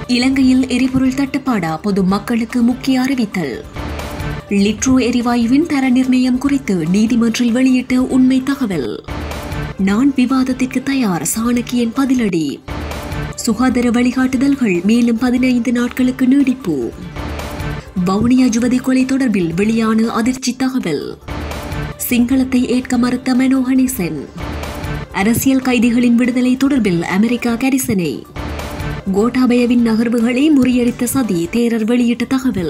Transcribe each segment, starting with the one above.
இலங்கையில் எரிபொருள் தட்டுப்பாடா பொது மக்களுக்கு முக்கிய அறிவித்தல் லிட்ரோ எரிவாயுவின் தர நிர்ணயம் குறித்து நீதிமன்றில் வெளியிட்ட உண்மை தகவல் நான் விவாதத்திற்கு தயார் சாணக்கியன் பதிலடி சுகாதார வழிகாட்டுதல்கள் மேலும் பதினைந்து நாட்களுக்கு நீடிப்பு வவுனியா யுவதி கொலை தொடர்பில் வெளியான அதிர்ச்சி தகவல் சிங்களத்தை ஏற்க மறுத்த மெனோ ஹனிசன் அரசியல் கைதிகளின் விடுதலை தொடர்பில் அமெரிக்கா கரிசனை கோட்டாபயவின் நகர்வுகளை முறியடித்த சதி தேரர் வெளியிட்ட தகவல்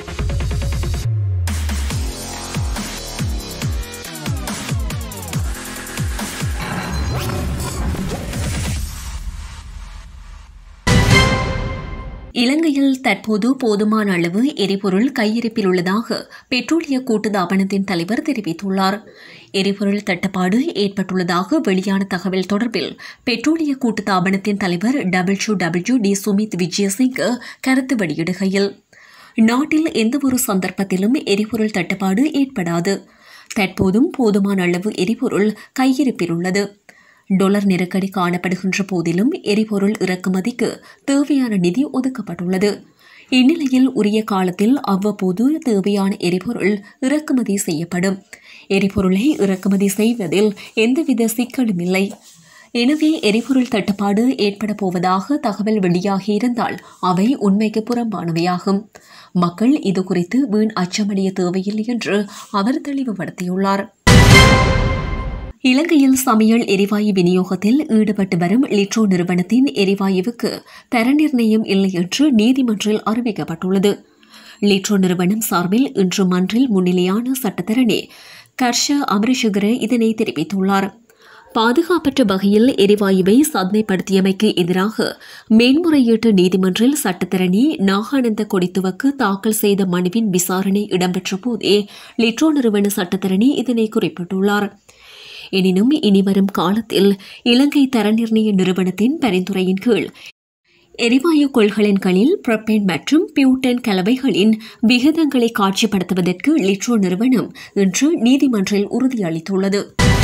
இலங்கையில் தற்போது போதுமான அளவு எரிபொருள் கையிருப்பில் உள்ளதாக பெட்ரோலிய கூட்டுத்தாபனத்தின் தலைவர் தெரிவித்துள்ளார் எரிபொருள் தட்டுப்பாடு ஏற்பட்டுள்ளதாக வெளியான தகவல் தொடர்பில் பெட்ரோலிய கூட்டுத்தாபனத்தின் தலைவர் W W D Sumith Wijesinghe கருத்து வெளியிடுகையில் நாட்டில் எந்தவொரு சந்தர்ப்பத்திலும் எரிபொருள் தட்டுப்பாடு ஏற்படாது தற்போதும் போதுமான அளவு எரிபொருள் கையிருப்பில் உள்ளது டொலர் நெருக்கடி காணப்படுகின்ற போதிலும் எரிபொருள் இறக்குமதிக்கு தேவையான நிதி ஒதுக்கப்பட்டுள்ளது இந்நிலையில் உரிய காலத்தில் அவ்வப்போது தேவையான எரிபொருள் இறக்குமதி செய்யப்படும் எரிபொருளை இறக்குமதி செய்வதில் எந்தவித சிக்கலும் இல்லை எனவே எரிபொருள் தட்டுப்பாடு ஏற்பட போவதாக தகவல் வெளியாகியிருந்தால் அவை உண்மைக்கு புறம்பானவையாகும் மக்கள் இது குறித்து வீண் அச்சமடைய தேவையில்லை என்று அவர் தெளிவுபடுத்தியுள்ளார் இலங்கையில் சமையல் எரிவாயு விநியோகத்தில் ஈடுபட்டு வரும் லிட்ரோ நிறுவனத்தின் எரிவாயுவுக்கு தர நிர்ணயம் இல்லை என்று நீதிமன்றில் அறிவிக்கப்பட்டுள்ளது லிட்ரோ நிறுவனம் சார்பில் இன்று மன்றில் முன்னிலையான சட்டத்தரணி கர்ஷ அமரசுகர இதனை தெரிவித்துள்ளார் பாதுகாப்பற்ற வகையில் எரிவாயுவை சந்தைப்படுத்தியமைக்கு எதிராக மேன்முறையீட்டு நீதிமன்றில் சட்டத்தரணி நாகானந்த கொடித்துவக்கு தாக்கல் செய்த மனுவின் விசாரணை இடம்பெற்ற போதே லிட்ரோ நிறுவன சட்டத்தரணி இதனை குறிப்பிட்டுள்ளார் எனினும் இனிவரும் காலத்தில் இலங்கை தர நிர்ணய நிறுவனத்தின் பரிந்துரையின் கீழ் எரிவாயு கொள்கலன்களில் புரொப்பேன் மற்றும் பியூட்டன் கலவைகளின் விகிதங்களை காட்சிப்படுத்துவதற்கு லிட்ரோ நிறுவனம் இன்று நீதிமன்றில் உறுதியளித்துள்ளது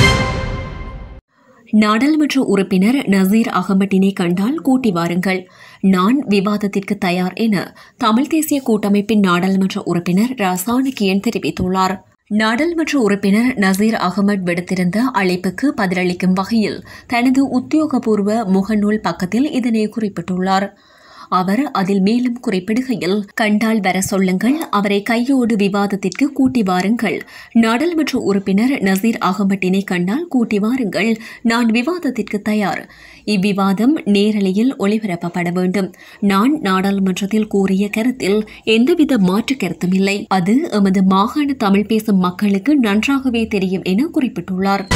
நாடாளுமன்ற உறுப்பினர் நசீர் அகமட்டினை கண்டால் கூட்டி வாருங்கள் நான் விவாதத்திற்கு தயார் என தமிழ் தேசிய கூட்டமைப்பின் நாடாளுமன்ற உறுப்பினர் ரசானிகியன் தெரிவித்துள்ளார் நாடாளுமன்ற உறுப்பினர் நசீர் அகமட் விடுத்திருந்த அழைப்புக்கு பதிலளிக்கும் வகையில் தனது உத்தியோகபூர்வ முகநூல் பக்கத்தில் இதனை குறிப்பிட்டுள்ளார் அவர் அதில் மேலும் குறிப்பிடுகையில் கண்டால் வர சொல்லுங்கள் அவரை கையோடு விவாதத்திற்கு கூட்டி வாருங்கள் நாடாளுமன்ற உறுப்பினர் நசீர் அகமட்டினை கண்டால் கூட்டி வாருங்கள் நான் விவாதத்திற்கு தயார் இவ்விவாதம் நேரலையில் ஒளிபரப்பப்பட வேண்டும் நான் நாடாளுமன்றத்தில் கூறிய கருத்தில் எந்தவித மாற்று கருத்தும் இல்லை அது எமது மாகாண தமிழ் பேசும் மக்களுக்கு நன்றாகவே தெரியும் என குறிப்பிட்டுள்ளார்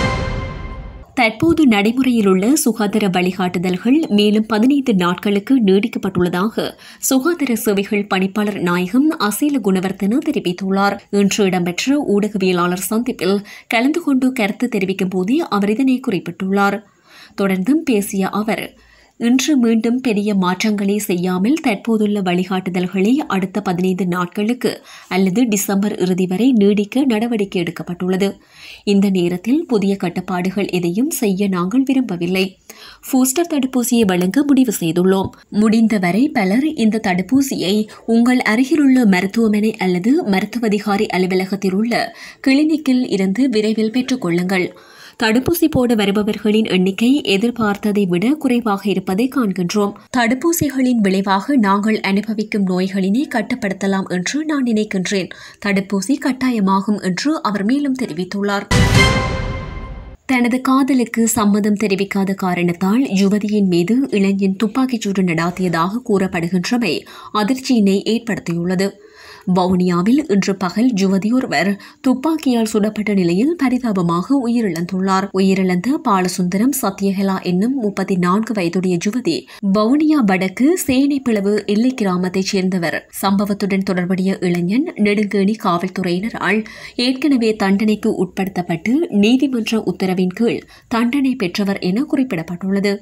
தற்போது நடைமுறையில் உள்ள சுகாதார வழிகாட்டுதல்கள் மேலும் பதினைந்து நாட்களுக்கு நீடிக்கப்பட்டுள்ளதாக சுகாதார சேவைகள் பணிப்பாளர் நாயகம் அசீல குணவர்த்தன தெரிவித்துள்ளார் இன்று இடம்பெற்ற ஊடகவியலாளர் சந்திப்பில் கலந்து கொண்டு கருத்து தெரிவிக்கும் போதே அவர் இதனை குறிப்பிட்டுள்ளார் தொடர்ந்தும் பேசிய அவர் இன்று மீண்டும் பெரிய மாற்றங்களை செய்யாமல் தற்போதுள்ள வழிகாட்டுதல்களை அடுத்த பதினைந்து நாட்களுக்கு அல்லது டிசம்பர் இறுதி வரை நீடிக்க நடவடிக்கை எடுக்கப்பட்டுள்ளது இந்த நேரத்தில் புதிய கட்டுப்பாடுகள் எதையும் செய்ய நாங்கள் விரும்பவில்லை பூஸ்டர் தடுப்பூசியை வழங்க முடிவு செய்துள்ளோம் முடிந்தவரை பலர் இந்த தடுப்பூசியை உங்கள் அருகிலுள்ள மருத்துவமனை அல்லது மருத்துவ அதிகாரி அலுவலகத்தில் உள்ள கிளினிக்கில் இருந்து விரைவில் பெற்றுக் கொள்ளுங்கள் தடுப்பூசி போட வருபவர்களின் எண்ணிக்கை எதிர்பார்த்ததை விட குறைவாக இருப்பதை காண்கின்றோம் தடுப்பூசிகளின் விளைவாக நாங்கள் அனுபவிக்கும் நோய்களினை கட்டுப்படுத்தலாம் என்று நான் நினைக்கின்றேன் தடுப்பூசி கட்டாயமாகும் என்று அவர் மேலும் தெரிவித்துள்ளார் தனது காதலுக்கு சம்மதம் தெரிவிக்காத காரணத்தால் யுவதியின் மீது இளைஞன் துப்பாக்கிச்சூடு நடாத்தியதாக கூறப்படுகின்றமை அதிர்ச்சியினை ஏற்படுத்தியுள்ளது வவுனியாவில் இன்று பகல் யுவதி ஒருவர் துப்பாக்கியால் சுடப்பட்ட நிலையில் பரிதாபமாக உயிரிழந்துள்ளார் உயிரிழந்த பாலசுந்தரம் சத்யகலா என்னும் முப்பத்தி நான்கு வயதுடைய யுவதி வவுனியா வடக்கு சேனைப்பிளவு எல்லை கிராமத்தைச் சேர்ந்தவர் சம்பவத்துடன் தொடர்புடைய இளைஞன் நெடுங்கேணி காவல்துறையினரால் ஏற்கனவே தண்டனைக்கு உட்படுத்தப்பட்டு நீதிமன்ற உத்தரவின் கீழ் தண்டனை பெற்றவர் என குறிப்பிடப்பட்டுள்ளது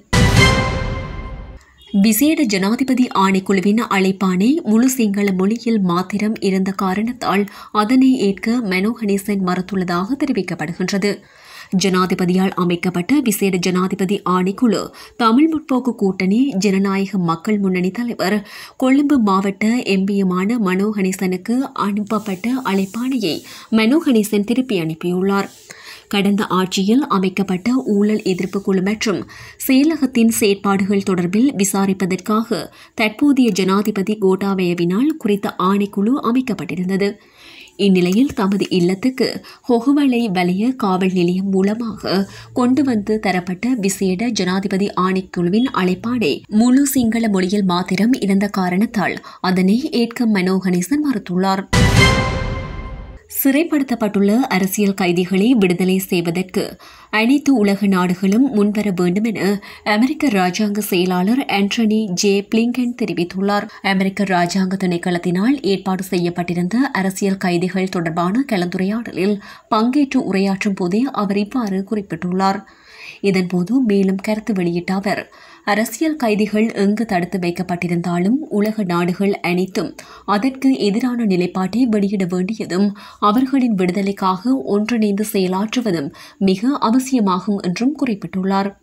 விசேட ஜனாதிபதி ஆணைக்குழுவின் அழைப்பானை முழு சிங்கள மொழியில் மாத்திரம் இருந்த காரணத்தால் அதனை ஏற்க மெனோ கணேசன் மறுத்துள்ளதாக தெரிவிக்கப்படுகின்றது ஜனாதிபதியால் அமைக்கப்பட்ட விசேட ஜனாதிபதி ஆணைக்குழு தமிழ் முற்போக்கு கூட்டணி ஜனநாயக மக்கள் முன்னணி தலைவர் கொழும்பு மாவட்ட எம்பியுமான மனோ கணேசனுக்கு அனுப்பப்பட்ட அழைப்பாணையை மனோ கணேசன் திருப்பி அனுப்பியுள்ளார் கடந்த ஆட்சியில் அமைக்கப்பட்ட ஊழல் எதிர்ப்பு குழு மற்றும் செயலகத்தின் செயற்பாடுகள் தொடர்பில் விசாரிப்பதற்காக தற்போதைய ஜனாதிபதி கோட்டாபயவினால் குறித்த ஆணைக்குழு அமைக்கப்பட்டிருந்தது இந்நிலையில் தமது இல்லத்துக்கு ஹொகுவலை வலய காவல் நிலையம் மூலமாக கொண்டு வந்து தரப்பட்ட விசேட ஜனாதிபதி ஆணைக்குழுவின் அழைப்பாடை முழு சிங்கள மொழியில் மாத்திரம் இருந்த காரணத்தால் அதனை ஏற்க மனோ கணேசன் மறுத்துள்ளார் சிறைப்படுத்தப்பட்டுள்ள அரசியல் கைதிகளை விடுதலை செய்வதற்கு அனைத்து உலக நாடுகளும் முன்வர வேண்டும் என அமெரிக்க ராஜாங்க செயலாளர் ஆண்டனி ஜே பிளிங்கன் தெரிவித்துள்ளார் அமெரிக்க ராஜாங்க திணைக்களத்தினால் ஏற்பாடு செய்யப்பட்டிருந்த அரசியல் கைதிகள் தொடர்பான கலந்துரையாடலில் பங்கேற்று உரையாற்றும் போதே அவர் இவ்வாறு குறிப்பிட்டுள்ளார் இதன்போது மேலும் கருத்து வெளியிட்ட அவர் அரசியல் கைதிகள் எங்கு தடுத்து வைக்கப்பட்டிருந்தாலும் உலக நாடுகள் அனைத்தும் அதற்கு எதிரான நிலைப்பாட்டை வெளியிட வேண்டியதும் அவர்களின் விடுதலைக்காக ஒன்றிணைந்து செயலாற்றுவதும் மிக அவசியமாகும் என்றும் குறிப்பிட்டுள்ளார்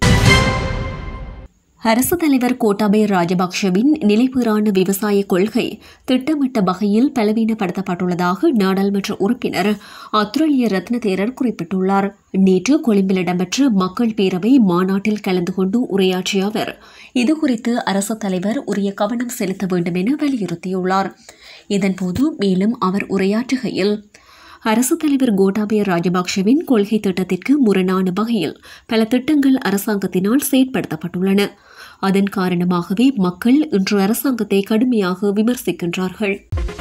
அரசு தலைவர் கோட்டாபய ராஜபக்ஷவின் நிலைபெறான விவசாய கொள்கை திட்டமிட்ட வகையில் பலவீனப்படுத்தப்பட்டுள்ளதாக நாடாளுமன்ற உறுப்பினர் அத்துரலிய ரத்ன தேரர் குறிப்பிட்டுள்ளார் நேற்று கொழும்பில் இடம்பெற்ற மக்கள் பேரவை மாநாட்டில் கலந்து கொண்டு உரையாற்றிய அவர் இதுகுறித்து அரசு தலைவர் உரிய கவனம் செலுத்த வேண்டும் என வலியுறுத்தியுள்ளார் இதன்போது மேலும் அவர் உரையாற்றுகையில் அரசு தலைவர் கோட்டாபய ராஜபக்ஷவின் கொள்கை திட்டத்திற்கு முரணான வகையில் பல திட்டங்கள் அரசாங்கத்தினால் செயற்படுத்தப்பட்டுள்ளன அதன் காரணமாகவே மக்கள் இன்று அரசாங்கத்தை கடுமையாக விமர்சிக்கின்றார்கள்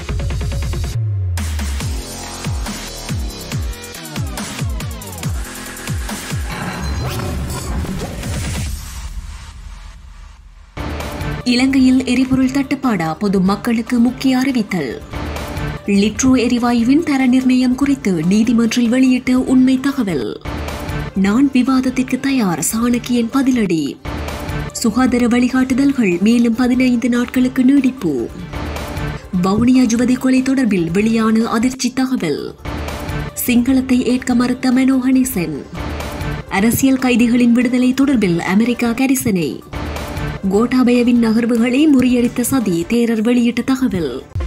இலங்கையில் எரிபொருள் தட்டுப்பாடா பொது மக்களுக்கு முக்கிய அறிவித்தல் லிட்ரோ எரிவாயுவின் தர நிர்ணயம் குறித்து நீதிமன்றில் வெளியிட்ட உண்மை தகவல் நான் விவாதத்திற்கு தயார் சாணக்கியன் பதிலடி சுகாதார வழிகாட்டுதல்கள் மேலும் பதினைந்து நாட்களுக்கு நீடிப்பு வவுனியா ஜுவதி கொலை தொடர்பில் வெளியான அதிர்ச்சி தகவல் சிங்களத்தை ஏற்க மறுத்த மனோ கணேசன் அரசியல் கைதிகளின் விடுதலை தொடர்பில் அமெரிக்கா கரிசனை கோட்டாபயவின் நகர்வுகளை முறியடித்த சதி தேரர் வெளியிட்ட தகவல்